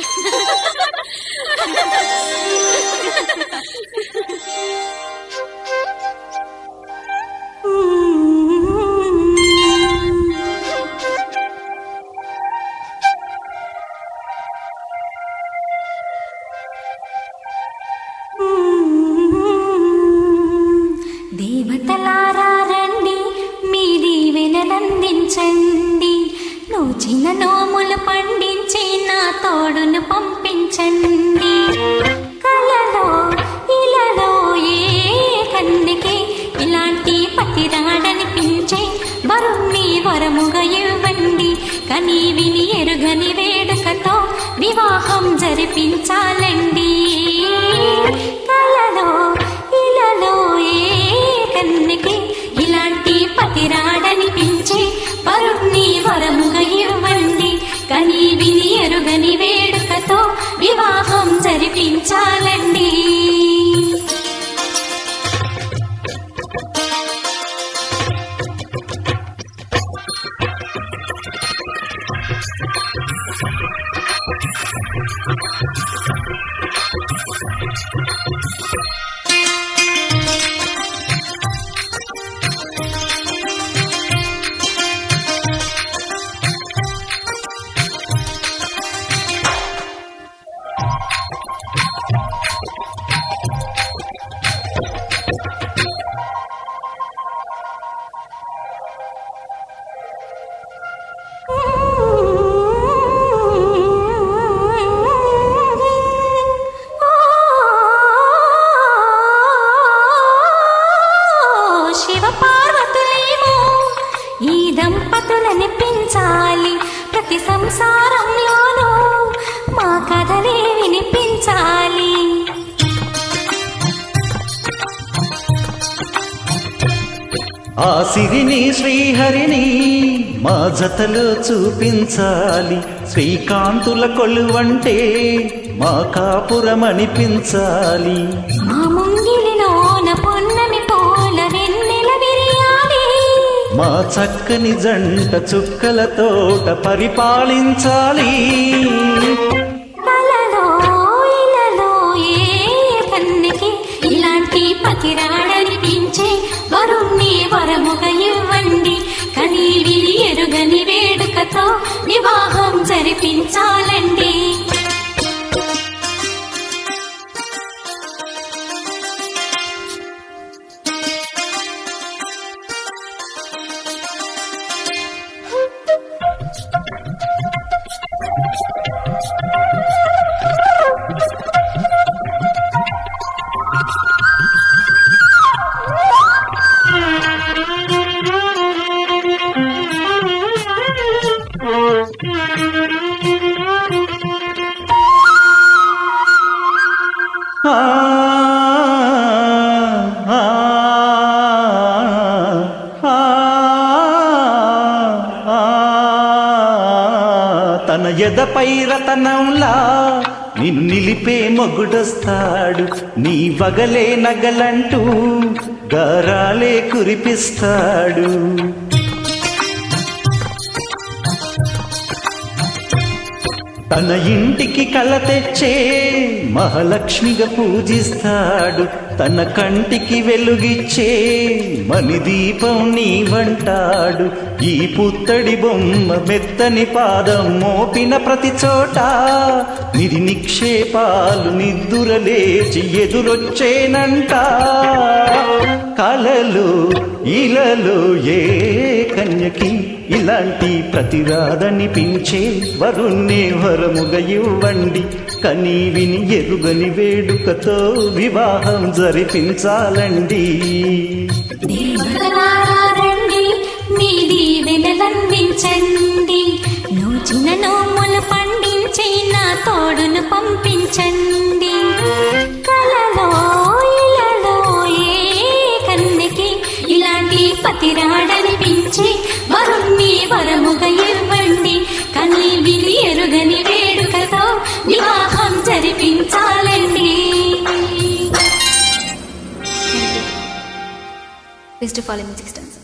దేవతలారా రండి మీ దీవెనలందించండి నువ్వు చిన్న నోములు పండించి నా తోడును పంపించండి కలలో ఇలలో ఏ కన్నికి ఇలాంటి పతి రాడనిపించే వరుణ్ణి వరముగా ఇవ్వండి కని విని ఎరుగని వేడుకతో వివాహం జరిపించాలండి కలలో ఇలలో ఏ కన్నికి ఇలాంటి పతి రాడనిపించే వరుణ్ణి వరముగా ఇవ్వండి కని విని ఎరుగని వేడుకతో వివాహం జరిపించాలండి శివ పార్వతులేమో ఈ దంపతులని పెంచాలి ప్రతి సంసారంలోనూ మా కథలే వినిపించాలి ఆ సిరిని శ్రీహరిని మా జతలో చూపించాలి శ్రీకాంతుల కొలువంటే మా కాపురం అనిపించాలి మా ముంగిలిలోన పొన్నమి పోల వెన్నెల విరియాలి మా చక్కని జంట చుక్కల తోట పరిపాలించాలి కలలో ఇలలో ఏ కన్నికి ఇలాంటి పతిరాడనిపించే వరుణ్ణి వరముగా ఇవ్వండి కని విని ఎరుగని వేడుకతో వివాహం జరిపించాలండి ఆ, ఆ, ఆ, ఆ, తన ఎదపై రతనంలా నిన్ను నిలిపే మొగుడొస్తాడు నీ వగలే నగలంటూ గారాలే కురిపిస్తాడు తన ఇంటికి కల తెచ్చే మహాలక్ష్మిగా పూజిస్తాడు తన కంటికి వెలుగిచ్చే మణిదీపం నీవంటాడు ఈ పుత్తడి బొమ్మ మెత్తని పాదం మోపిన ప్రతి చోట నిధి నిక్షేపాలు నిద్దురలేచి ఎదురొచ్చేనంట కలలు ఇలలో ఏ కన్యకి ఇలాంటి ప్రతిరాదనిపించే వరుణ్ణే వరముగా ఇవ్వండి కని విని ఎరుగని వేడుకతో వివాహం జరిపించాలండి దేవతలారా రండి మీ దీవెనలందించండి నువ్వు చిన్న నోములు పండించి నా తోడును పంపించండి కలలో ఇలలో ఏ కన్నెకి ఇలాంటి పతిరాడనిపించి వరుణ్ణి వరముగా ఇవ్వండి కని విని ఎరుగని వేడుకతో వివాహం జరిపించాలండి Please to follow music stance.